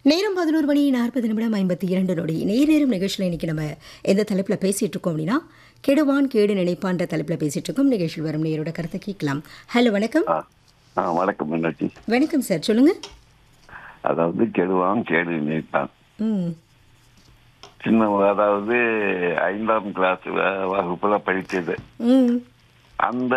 நேரம் பதினோரு மணி நாற்பது நிமிடம் ஐம்பத்தி இரண்டு நொடி நேர் நேரம் நிகழ்ச்சியில் இன்னைக்கு நம்ம எந்த தலைப்பில் பேசிகிட்டு இருக்கோம் அப்படின்னா கெடுவான் கேடு நினைப்பான்ற தலைப்பில் பேசிகிட்டு இருக்கோம் நிகழ்ச்சியில் வரும் நேரோட கருத்தை கேட்கலாம் ஹலோ வணக்கம் ஆ ஆ வணக்கம் மீனாட்சி வணக்கம் சார் சொல்லுங்கள் அதாவது கெடுவான் கேடு நினைப்பான் ம் சின்ன அதாவது ஐந்தாம் கிளாஸ் வ- வகுப்புல படிச்சது ம் அந்த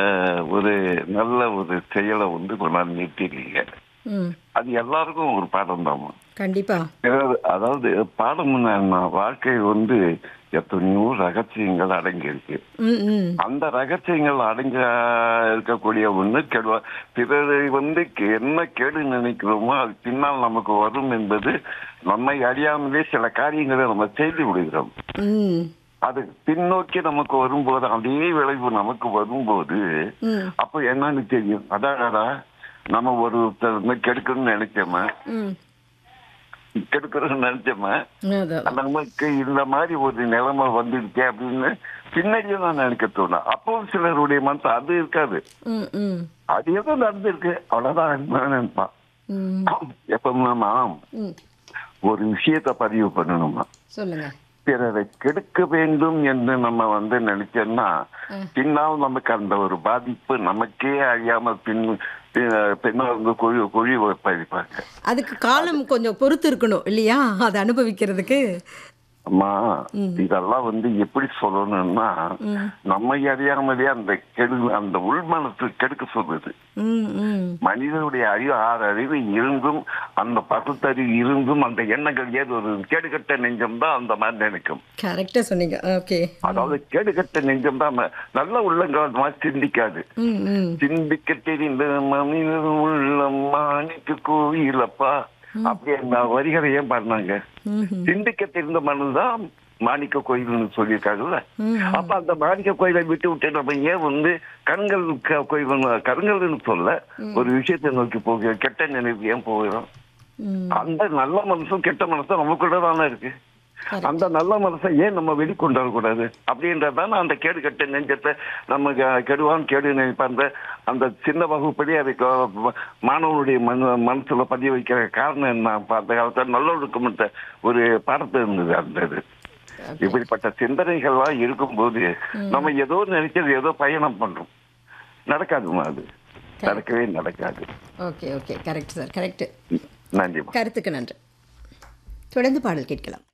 ஒரு நல்ல ஒரு செயலை வந்து கொண்டாந்து நிறுத்திருக்கீங்க ம் அது எல்லாருக்கும் ஒரு பாடம் தான் கண்டிப்பாக அதாவது பாடம்னா என்ன வாழ்க்கை வந்து எத்தனையோ ரகசியங்கள் அடங்கி இருக்கு ம் ம் அந்த ரகசியங்கள் அடங்க இருக்கக்கூடிய ஒண்ணு கெடுவா பிறரை வந்து கே- என்ன கேடு நினைக்கிறோமோ அது பின்னால் நமக்கு வரும் என்பது நம்மை அறியாமலே சில காரியங்களை நம்ம செய்து விடுகிறோம் ம் அது பின்னோக்கி நமக்கு வரும்போது அதே விளைவு நமக்கு வரும்போது ம் அப்ப என்னன்னு தெரியும் அதாடா நம்ம ஒருத்தர் வந்து கெடுக்கணும்னு நினைச்சோமா ம் கெடுக்கணும்னு நினைச்சோமா அதான் நமக்கு இந்த மாதிரி ஒரு நிலைமை வந்துருக்கே அப்படின்னு பின்னாடியும் நான் நினைக்க தோணும் அப்போ சிலருடைய மனசு அது இருக்காது ம் ம் அது ஏதோ நடந்திருக்கு அவ்வளவுதான் நான் நினைப்பான் ம் எப்ப நம்ம ம் ஒரு விஷயத்தை பதிவு பண்ணணுமா சொல்லுங்கள் பிறரை கெடுக்க வேண்டும் என்று நம்ம வந்து நினைச்சோம்னா பின்னால் நமக்கு அந்த ஒரு பாதிப்பு நமக்கே அறியாமல் பின் பி- பின்னால் வந்து குழி குழி பதிப்பாங்க அதுக்கு காலம் கொஞ்சம் பொறுத்து இருக்கணும் இல்லையா அதை அனுபவிக்கிறதுக்கு அம்மா இதெல்லாம் வந்து எப்படி சொல்லணும்னா நம்மை அறியாமலே அந்த கெடு அந்த உள்மனசு கெடுக்க சொல்லுது ம் ம் மனிதனுடைய அறிவு ஆறு அறிவு இருந்தும் அந்த பகுத்தறிவு இருந்தும் அந்த எண்ணங்கள் ஏதோ ஒரு கேடுகட்ட நெஞ்சம் தான் அந்த மாதிரி நினைக்கும் கரெக்டாக சொன்னீங்க ஓகே அதாவது கேடுகட்ட நெஞ்சம் தான் ம- நல்ல உள்ளங்கள் மாதிரி சிந்திக்காது ம் ம் சிந்திக்க தெரிந்த மனிதன் உள்ளம் மாணிக்கு கோயிலப்பா அப்படி அந்த வரிகளை ஏன் பாடினாங்க ம் சிந்திக்க தெரிந்த மனதுதான் மாணிக்க கோயில்னு சொல்லியிருக்காங்கல்ல அப்ப அந்த மாணிக்க கோயிலை விட்டு விட்டு நம்ம ஏன் வந்து கண்கள் க- கோயில் கண்கள்னு சொல்ல ஒரு விஷயத்தை நோக்கி போக கெட்ட நினைவு ஏன் போகிறோம் ம் அந்த நல்ல மனசும் கெட்ட மனசும் நமக்குள்ள தானே இருக்கு அந்த நல்ல மனசை ஏன் நம்ம வெளிக்கொண்டு வரக்கூடாது அப்படின்றதான அந்த கேடு கெட்ட நெஞ்சத்தை நம்ம கெ- கெடுவான் கேடு நினைப்பாங்க அந்த சின்ன வகுப்படி அதை க- மாணவனுடைய மன மனசுல பதிய வைக்கிற காரணம் என்ன அப்ப அந்த காலத்துல நல்லொழுக்கம்ன்ற ஒரு பாடத்தை இருந்தது அந்த இது இப்படிப்பட்ட சிந்தனைகள்லாம் இருக்கும்போது நம்ம ஏதோ நினைச்சது ஏதோ பயணம் பண்றோம் நடக்காதுமா அது நடக்கவே நடக்காது okay okay correct sir correct நன்றிமா கருத்துக்கு நன்றி தொடர்ந்து பாடல் கேட்கலாம்